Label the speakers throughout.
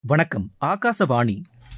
Speaker 1: வணக்கம் ஆகாசவாணி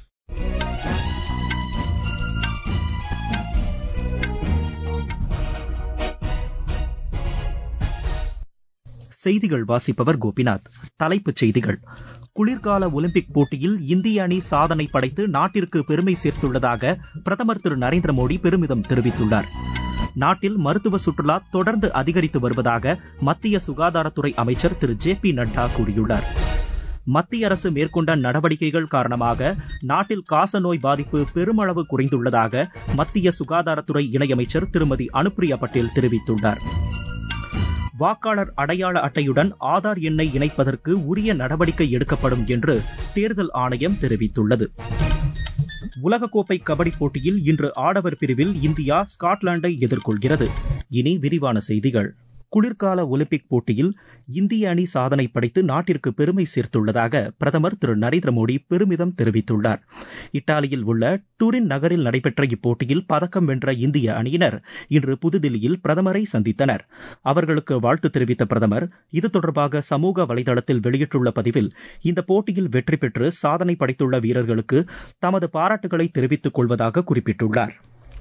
Speaker 1: செய்திகள் வாசிப்பவர் கோபிநாத் தலைப்புச் செய்திகள் குளிர்கால ஒலிம்பிக் போட்டியில் இந்திய அணி சாதனை படைத்து நாட்டிற்கு பெருமை சேர்த்துள்ளதாக பிரதமர் திரு நரேந்திர மோடி பெருமிதம் தெரிவித்துள்ளார் நாட்டில் மருத்துவ சுற்றுலா தொடர்ந்து அதிகரித்து வருவதாக மத்திய சுகாதாரத்துறை அமைச்சர் திரு ஜே பி நட்டா கூறியுள்ளார் மத்திய அரசு மேற்கொண்ட நடவடிக்கைகள் காரணமாக நாட்டில் காசநோய் பாதிப்பு பெருமளவு குறைந்துள்ளதாக மத்திய சுகாதாரத்துறை இணையமைச்சர் திருமதி அனுப்பிரியா பட்டேல் தெரிவித்துள்ளார் வாக்காளர் அடையாள அட்டையுடன் ஆதார் எண்ணை இணைப்பதற்கு உரிய நடவடிக்கை எடுக்கப்படும் என்று தேர்தல் ஆணையம் தெரிவித்துள்ளது உலகக்கோப்பை கபடி போட்டியில் இன்று ஆடவர் பிரிவில் இந்தியா ஸ்காட்லாண்டை எதிர்கொள்கிறது இனி விரிவான செய்திகள் குளிர்கால ஒலிம்பிக் போட்டியில் இந்திய அணி சாதனை படைத்து நாட்டிற்கு பெருமை சேர்த்துள்ளதாக பிரதமர் திரு நரேந்திர மோடி பெருமிதம் தெரிவித்துள்ளார் இத்தாலியில் உள்ள டூரின் நகரில் நடைபெற்ற இப்போட்டியில் பதக்கம் வென்ற இந்திய அணியினர் இன்று புதுதில்லியில் பிரதமரை சந்தித்தனர் அவர்களுக்கு வாழ்த்து தெரிவித்த பிரதமர் இது தொடர்பாக சமூக வலைதளத்தில் வெளியிட்டுள்ள பதிவில் இந்த போட்டியில் வெற்றி பெற்று சாதனை படைத்துள்ள வீரர்களுக்கு தமது பாராட்டுகளை தெரிவித்துக் கொள்வதாக குறிப்பிட்டுள்ளார்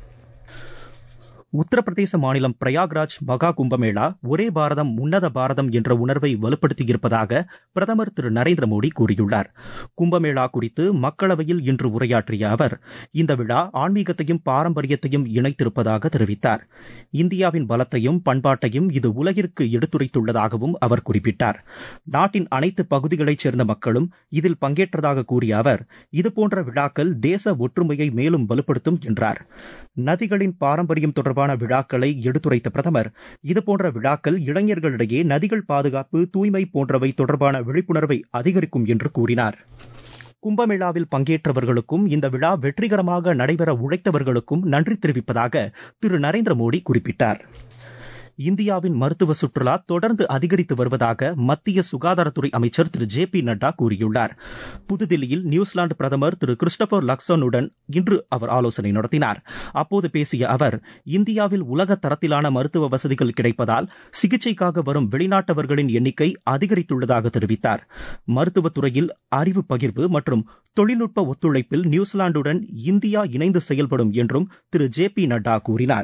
Speaker 1: உத்தரப்பிரதேச மாநிலம் பிரயாக்ராஜ் மகா கும்பமேளா ஒரே பாரதம் உன்னத பாரதம் என்ற உணர்வை வலுப்படுத்தியிருப்பதாக பிரதமர் திரு நரேந்திர மோடி கூறியுள்ளார் கும்பமேளா குறித்து மக்களவையில் இன்று உரையாற்றிய அவர் இந்த விழா ஆன்மீகத்தையும் பாரம்பரியத்தையும் இணைத்திருப்பதாக தெரிவித்தார் இந்தியாவின் பலத்தையும் பண்பாட்டையும் இது உலகிற்கு எடுத்துரைத்துள்ளதாகவும் அவர் குறிப்பிட்டார் நாட்டின் அனைத்து பகுதிகளைச் சேர்ந்த மக்களும் இதில் பங்கேற்றதாக கூறிய அவர் இதுபோன்ற விழாக்கள் தேச ஒற்றுமையை மேலும் வலுப்படுத்தும் என்றார் நதிகளின் பாரம்பரியம் தொடர்பான விழாக்களை எடுத்துரைத்த பிரதமர் இதுபோன்ற விழாக்கள் இளைஞர்களிடையே நதிகள் பாதுகாப்பு தூய்மை போன்றவை தொடர்பான விழிப்புணர்வை அதிகரிக்கும் என்று கூறினார் கும்பமேளாவில் பங்கேற்றவர்களுக்கும் இந்த விழா வெற்றிகரமாக நடைபெற உழைத்தவர்களுக்கும் நன்றி தெரிவிப்பதாக திரு நரேந்திர மோடி குறிப்பிட்டார் இந்தியாவின் மருத்துவ சுற்றுலா தொடர்ந்து அதிகரித்து வருவதாக மத்திய சுகாதாரத்துறை அமைச்சர் திரு ஜே பி நட்டா கூறியுள்ளார் புதுதில்லியில் நியூசிலாந்து பிரதமர் திரு கிறிஸ்டபர் லக்சனுடன் இன்று அவர் ஆலோசனை நடத்தினார் அப்போது பேசிய அவர் இந்தியாவில் உலக தரத்திலான மருத்துவ வசதிகள் கிடைப்பதால் சிகிச்சைக்காக வரும் வெளிநாட்டவர்களின் எண்ணிக்கை அதிகரித்துள்ளதாக தெரிவித்தார் மருத்துவத்துறையில் அறிவு பகிர்வு மற்றும் தொழில்நுட்ப ஒத்துழைப்பில் நியூசிலாந்துடன் இந்தியா இணைந்து செயல்படும் என்றும் திரு ஜே பி நட்டா கூறினார்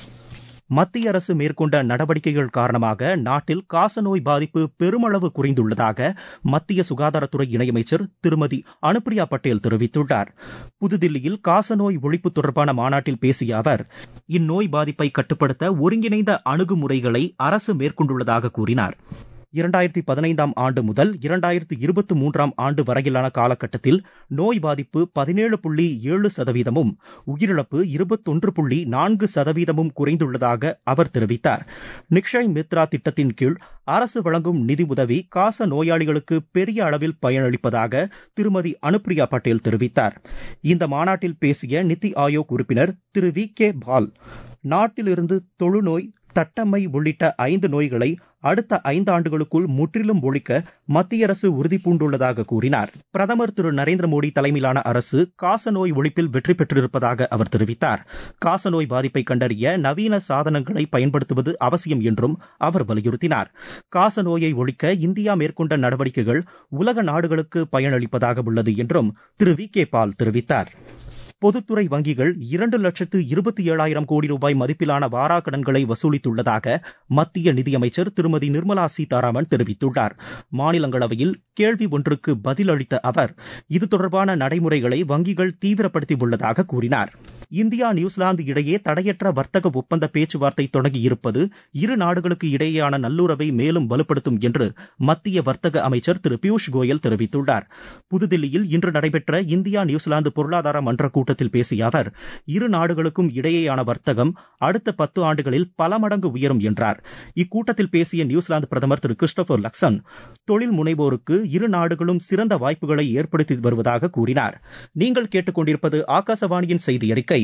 Speaker 1: மத்திய அரசு மேற்கொண்ட நடவடிக்கைகள் காரணமாக நாட்டில் காசநோய் பாதிப்பு பெருமளவு குறைந்துள்ளதாக மத்திய சுகாதாரத்துறை இணையமைச்சர் திருமதி அனுப்பிரியா பட்டேல் தெரிவித்துள்ளார் புதுதில்லியில் காசநோய் ஒழிப்பு தொடர்பான மாநாட்டில் பேசிய அவர் இந்நோய் பாதிப்பை கட்டுப்படுத்த ஒருங்கிணைந்த அணுகுமுறைகளை அரசு மேற்கொண்டுள்ளதாக கூறினார் இரண்டாயிரத்தி பதினைந்தாம் ஆண்டு முதல் இரண்டாயிரத்தி இருபத்தி மூன்றாம் ஆண்டு வரையிலான காலகட்டத்தில் நோய் பாதிப்பு பதினேழு புள்ளி ஏழு சதவீதமும் உயிரிழப்பு இருபத்தொன்று புள்ளி நான்கு சதவீதமும் குறைந்துள்ளதாக அவர் தெரிவித்தார் நிக்ஷய் மித்ரா திட்டத்தின் கீழ் அரசு வழங்கும் நிதி உதவி காச நோயாளிகளுக்கு பெரிய அளவில் பயனளிப்பதாக திருமதி அனுப்பிரியா பட்டேல் தெரிவித்தார் இந்த மாநாட்டில் பேசிய நித்தி ஆயோக் உறுப்பினர் திரு வி கே பால் நாட்டிலிருந்து தொழுநோய் தட்டம்மை உள்ளிட்ட ஐந்து நோய்களை அடுத்த ஐந்து ஆண்டுகளுக்குள் முற்றிலும் ஒழிக்க மத்திய அரசு உறுதி பூண்டுள்ளதாக கூறினார் பிரதமர் திரு நரேந்திர மோடி தலைமையிலான அரசு காசநோய் ஒழிப்பில் வெற்றி பெற்றிருப்பதாக அவர் தெரிவித்தார் காசநோய் பாதிப்பை கண்டறிய நவீன சாதனங்களை பயன்படுத்துவது அவசியம் என்றும் அவர் வலியுறுத்தினார் காசநோயை ஒழிக்க இந்தியா மேற்கொண்ட நடவடிக்கைகள் உலக நாடுகளுக்கு பயனளிப்பதாக உள்ளது என்றும் திரு வி கே பால் தெரிவித்தார் பொதுத்துறை வங்கிகள் இரண்டு லட்சத்து இருபத்தி ஏழாயிரம் கோடி ரூபாய் மதிப்பிலான வாரா கடன்களை வசூலித்துள்ளதாக மத்திய நிதியமைச்சர் திருமதி நிர்மலா சீதாராமன் தெரிவித்துள்ளார் மாநிலங்களவையில் கேள்வி ஒன்றுக்கு பதில் அளித்த அவர் இது தொடர்பான நடைமுறைகளை வங்கிகள் தீவிரப்படுத்தி உள்ளதாக கூறினார் இந்தியா நியூசிலாந்து இடையே தடையற்ற வர்த்தக ஒப்பந்த பேச்சுவார்த்தை தொடங்கியிருப்பது இரு நாடுகளுக்கு இடையேயான நல்லுறவை மேலும் வலுப்படுத்தும் என்று மத்திய வர்த்தக அமைச்சர் திரு பியூஷ் கோயல் தெரிவித்துள்ளார் புதுதில்லியில் இன்று நடைபெற்ற இந்தியா நியூசிலாந்து பொருளாதார மன்ற கூட்டத்தில் பேசிய அவர் இரு நாடுகளுக்கும் இடையேயான வர்த்தகம் அடுத்த பத்து ஆண்டுகளில் பல மடங்கு உயரும் என்றார் இக்கூட்டத்தில் பேசிய நியூசிலாந்து பிரதமர் திரு கிறிஸ்டபர் லக்சன் தொழில் முனைவோருக்கு இரு நாடுகளும் சிறந்த வாய்ப்புகளை ஏற்படுத்தி வருவதாக கூறினார் நீங்கள் கேட்டுக்கொண்டிருப்பது ஆகாசவாணியின் செய்தி அறிக்கை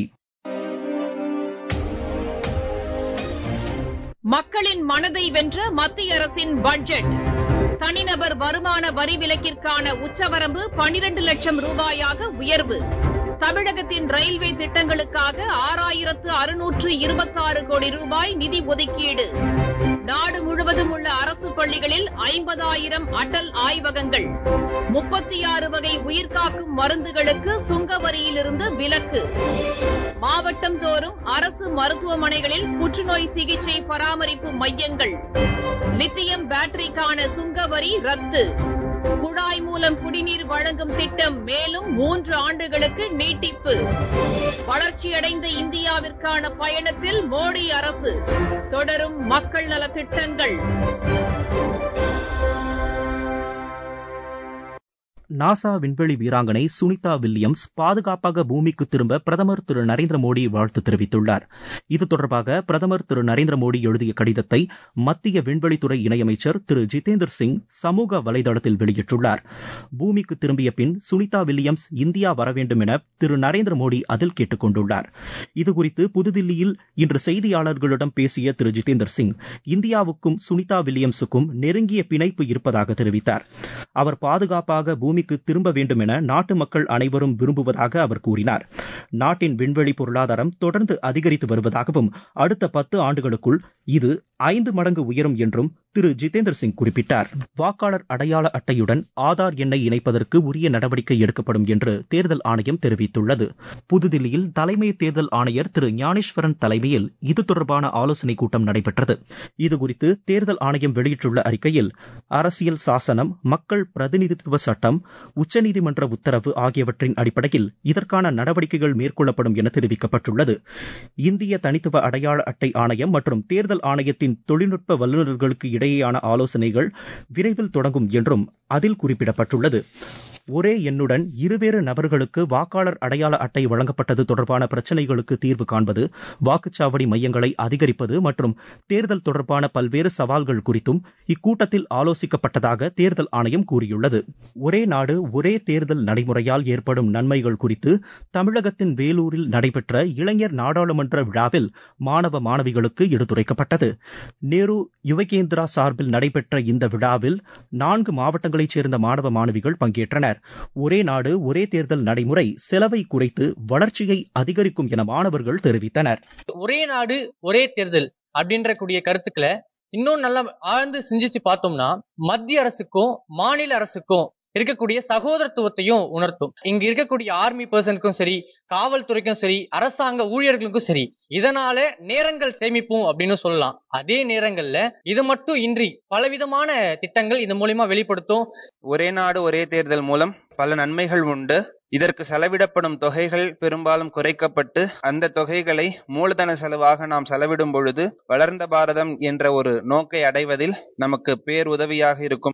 Speaker 2: மக்களின் மனதை வென்ற மத்திய அரசின் பட்ஜெட் தனிநபர் வருமான வரி விலக்கிற்கான உச்சவரம்பு பனிரண்டு லட்சம் ரூபாயாக உயர்வு தமிழகத்தின் ரயில்வே திட்டங்களுக்காக ஆறாயிரத்து அறுநூற்று இருபத்தாறு கோடி ரூபாய் நிதி ஒதுக்கீடு நாடு முழுவதும் உள்ள அரசு பள்ளிகளில் ஐம்பதாயிரம் அடல் ஆய்வகங்கள் முப்பத்தி ஆறு வகை உயிர்காக்கும் மருந்துகளுக்கு சுங்க வரியிலிருந்து விலக்கு மாவட்டம் தோறும் அரசு மருத்துவமனைகளில் புற்றுநோய் சிகிச்சை பராமரிப்பு மையங்கள் லித்தியம் பேட்டரிக்கான சுங்க வரி ரத்து குழாய் மூலம் குடிநீர் வழங்கும் திட்டம் மேலும் மூன்று ஆண்டுகளுக்கு நீட்டிப்பு வளர்ச்சியடைந்த இந்தியாவிற்கான பயணத்தில் மோடி அரசு தொடரும் மக்கள் நலத் திட்டங்கள்
Speaker 1: நாசா விண்வெளி வீராங்கனை சுனிதா வில்லியம்ஸ் பாதுகாப்பாக பூமிக்கு திரும்ப பிரதமர் திரு நரேந்திர மோடி வாழ்த்து தெரிவித்துள்ளார் இது தொடர்பாக பிரதமர் திரு நரேந்திர மோடி எழுதிய கடிதத்தை மத்திய விண்வெளித்துறை இணையமைச்சர் திரு ஜிதேந்தர் சிங் சமூக வலைதளத்தில் வெளியிட்டுள்ளார் பூமிக்கு திரும்பிய பின் சுனிதா வில்லியம்ஸ் இந்தியா வர வேண்டும் என திரு நரேந்திர மோடி அதில் கேட்டுக் கொண்டுள்ளார் இதுகுறித்து புதுதில்லியில் இன்று செய்தியாளர்களிடம் பேசிய திரு ஜிதேந்தர் சிங் இந்தியாவுக்கும் சுனிதா வில்லியம்ஸுக்கும் நெருங்கிய பிணைப்பு இருப்பதாக தெரிவித்தார் அவர் பாதுகாப்பாக பூமி பூமிக்கு திரும்ப வேண்டும் என நாட்டு மக்கள் அனைவரும் விரும்புவதாக அவர் கூறினார் நாட்டின் விண்வெளி பொருளாதாரம் தொடர்ந்து அதிகரித்து வருவதாகவும் அடுத்த பத்து ஆண்டுகளுக்குள் இது ஐந்து மடங்கு உயரும் என்றும் திரு ஜிதேந்திர சிங் குறிப்பிட்டார் வாக்காளர் அடையாள அட்டையுடன் ஆதார் எண்ணை இணைப்பதற்கு உரிய நடவடிக்கை எடுக்கப்படும் என்று தேர்தல் ஆணையம் தெரிவித்துள்ளது புதுதில்லியில் தலைமை தேர்தல் ஆணையர் திரு ஞானேஸ்வரன் தலைமையில் இது தொடர்பான ஆலோசனைக் கூட்டம் நடைபெற்றது இதுகுறித்து தேர்தல் ஆணையம் வெளியிட்டுள்ள அறிக்கையில் அரசியல் சாசனம் மக்கள் பிரதிநிதித்துவ சட்டம் உச்சநீதிமன்ற உத்தரவு ஆகியவற்றின் அடிப்படையில் இதற்கான நடவடிக்கைகள் மேற்கொள்ளப்படும் என தெரிவிக்கப்பட்டுள்ளது இந்திய தனித்துவ அடையாள அட்டை ஆணையம் மற்றும் தேர்தல் ஆணையத்தின் தொழில்நுட்ப வல்லுநர்களுக்கு இடையேயான ஆலோசனைகள் விரைவில் தொடங்கும் என்றும் அதில் குறிப்பிடப்பட்டுள்ளது ஒரே எண்ணுடன் இருவேறு நபர்களுக்கு வாக்காளர் அடையாள அட்டை வழங்கப்பட்டது தொடர்பான பிரச்சினைகளுக்கு தீர்வு காண்பது வாக்குச்சாவடி மையங்களை அதிகரிப்பது மற்றும் தேர்தல் தொடர்பான பல்வேறு சவால்கள் குறித்தும் இக்கூட்டத்தில் ஆலோசிக்கப்பட்டதாக தேர்தல் ஆணையம் கூறியுள்ளது ஒரே நாடு ஒரே தேர்தல் நடைமுறையால் ஏற்படும் நன்மைகள் குறித்து தமிழகத்தின் வேலூரில் நடைபெற்ற இளைஞர் நாடாளுமன்ற விழாவில் மாணவ மாணவிகளுக்கு எடுத்துரைக்கப்பட்டது நேரு யுவகேந்திரா சார்பில் நடைபெற்ற இந்த விழாவில் நான்கு மாவட்டங்களைச் சேர்ந்த மாணவ மாணவிகள் பங்கேற்றனர் ஒரே நாடு ஒரே தேர்தல் நடைமுறை செலவை குறைத்து வளர்ச்சியை அதிகரிக்கும் என மாணவர்கள் தெரிவித்தனர்
Speaker 3: ஒரே நாடு ஒரே தேர்தல் அப்படின்ற கூடிய கருத்துக்களை இன்னும் நல்லா ஆழ்ந்து சிந்திச்சு பார்த்தோம்னா மத்திய அரசுக்கும் மாநில அரசுக்கும் இருக்கக்கூடிய சகோதரத்துவத்தையும் உணர்த்தும் இங்க இருக்கக்கூடிய ஆர்மி பர்சனுக்கும் சரி காவல்துறைக்கும் சரி அரசாங்க ஊழியர்களுக்கும் சரி இதனால நேரங்கள் சேமிப்போம் அப்படின்னு சொல்லலாம் அதே நேரங்கள்ல இது மட்டும் இன்றி பலவிதமான திட்டங்கள் இது மூலியமா வெளிப்படுத்தும்
Speaker 4: ஒரே நாடு ஒரே தேர்தல் மூலம் பல நன்மைகள் உண்டு இதற்கு செலவிடப்படும் தொகைகள் பெரும்பாலும் குறைக்கப்பட்டு அந்த தொகைகளை மூலதன செலவாக நாம் செலவிடும் பொழுது வளர்ந்த பாரதம் என்ற ஒரு நோக்கை அடைவதில் நமக்கு பேருதவியாக இருக்கும்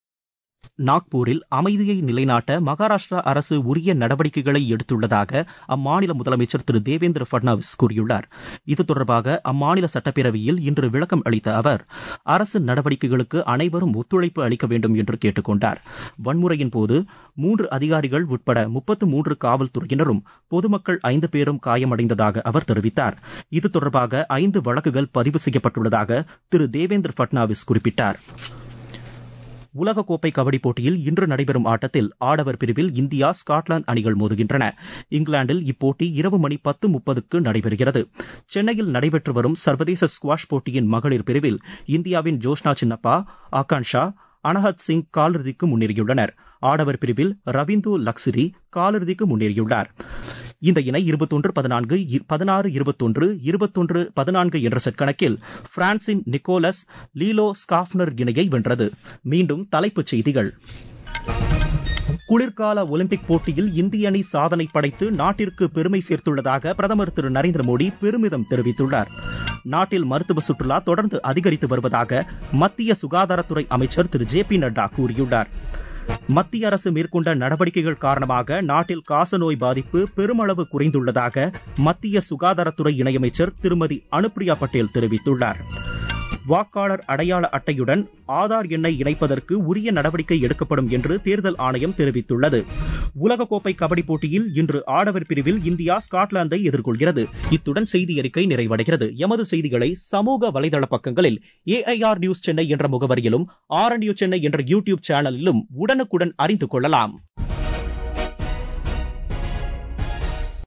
Speaker 1: நாக்பூரில் அமைதியை நிலைநாட்ட மகாராஷ்டிரா அரசு உரிய நடவடிக்கைகளை எடுத்துள்ளதாக அம்மாநில முதலமைச்சர் திரு தேவேந்திர பட்னாவிஸ் கூறியுள்ளார் இது தொடர்பாக அம்மாநில சட்டப்பேரவையில் இன்று விளக்கம் அளித்த அவர் அரசு நடவடிக்கைகளுக்கு அனைவரும் ஒத்துழைப்பு அளிக்க வேண்டும் என்று கேட்டுக்கொண்டார் வன்முறையின் போது மூன்று அதிகாரிகள் உட்பட முப்பத்து மூன்று காவல்துறையினரும் பொதுமக்கள் ஐந்து பேரும் காயமடைந்ததாக அவர் தெரிவித்தார் இது தொடர்பாக ஐந்து வழக்குகள் பதிவு செய்யப்பட்டுள்ளதாக திரு தேவேந்திர பட்னாவிஸ் குறிப்பிட்டார் உலகக்கோப்பை கபடி போட்டியில் இன்று நடைபெறும் ஆட்டத்தில் ஆடவர் பிரிவில் இந்தியா ஸ்காட்லாந்து அணிகள் மோதுகின்றன இங்கிலாந்தில் இப்போட்டி இரவு மணி பத்து முப்பதுக்கு நடைபெறுகிறது சென்னையில் நடைபெற்று வரும் சர்வதேச ஸ்குவாஷ் போட்டியின் மகளிர் பிரிவில் இந்தியாவின் ஜோஷ்னா சின்னப்பா ஆகான்ஷா அனஹத் சிங் காலிறுதிக்கு முன்னேறியுள்ளனர் ஆடவர் பிரிவில் ரவீந்து லக்ஸரி காலிறுதிக்கு முன்னேறியுள்ளார் இந்த இணை இருபத்தொன்று பதினான்கு பதினாறு இருபத்தொன்று இருபத்தொன்று பதினான்கு என்ற செட் கணக்கில் பிரான்சின் நிக்கோலஸ் லீலோ ஸ்காஃப்னர் இணையை வென்றது மீண்டும் தலைப்புச் செய்திகள் குளிர்கால ஒலிம்பிக் போட்டியில் இந்திய அணி சாதனை படைத்து நாட்டிற்கு பெருமை சேர்த்துள்ளதாக பிரதமர் திரு நரேந்திர மோடி பெருமிதம் தெரிவித்துள்ளார் நாட்டில் மருத்துவ சுற்றுலா தொடர்ந்து அதிகரித்து வருவதாக மத்திய சுகாதாரத்துறை அமைச்சர் திரு ஜே பி நட்டா கூறியுள்ளார் மத்திய அரசு மேற்கொண்ட நடவடிக்கைகள் காரணமாக நாட்டில் காசநோய் பாதிப்பு பெருமளவு குறைந்துள்ளதாக மத்திய சுகாதாரத்துறை இணையமைச்சர் திருமதி அனுப்பிரியா பட்டேல் தெரிவித்துள்ளார் வாக்காளர் அடையாள அட்டையுடன் ஆதார் எண்ணை இணைப்பதற்கு உரிய நடவடிக்கை எடுக்கப்படும் என்று தேர்தல் ஆணையம் தெரிவித்துள்ளது உலகக்கோப்பை கபடி போட்டியில் இன்று ஆடவர் பிரிவில் இந்தியா ஸ்காட்லாந்தை எதிர்கொள்கிறது இத்துடன் செய்தி அறிக்கை நிறைவடைகிறது எமது செய்திகளை சமூக வலைதள பக்கங்களில் ஏஐஆர் நியூஸ் சென்னை என்ற முகவரியிலும் ஆர் நியூஸ் சென்னை என்ற யூடியூப் சேனலிலும் உடனுக்குடன் அறிந்து கொள்ளலாம்